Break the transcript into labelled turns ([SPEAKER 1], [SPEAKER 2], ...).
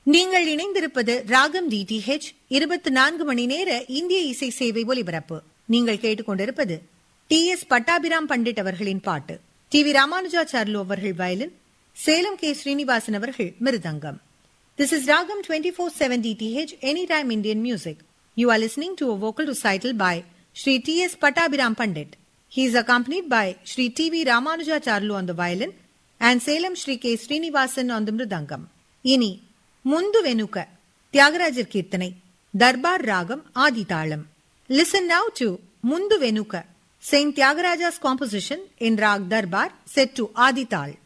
[SPEAKER 1] நீங்கள் இணைந்திருப்பது ராகம் டிடிஹெச் இருபத்தி நான்கு மணி நேர இந்திய இசை சேவை ஒலிபரப்பு நீங்கள் கேட்டுக்கொண்டிருப்பது டி எஸ் பட்டாபிராம் பண்டிட் அவர்களின் பாட்டு டி வி ராமானுஜாச்சார்லு அவர்கள் வயலின் சேலம் கே ஸ்ரீனிவாசன் அவர்கள் mridangam this is Ragam twenty four seven DTH any time Indian music you are listening to a vocal recital by Sri T. S. Patabiram Pandit. He is accompanied by Sri T. V. Ramanujacharlu on the violin and Salem Sri K. Srinivasan on the mridangam. இனி முந்து வெனுக்க தியாகராஜர் கீர்த்தனை தர்பார் ராகம் ஆதி தாளம் listen now to Mundu Venuka saint Thyagaraja's composition in raag Darbar set to Adi தாள்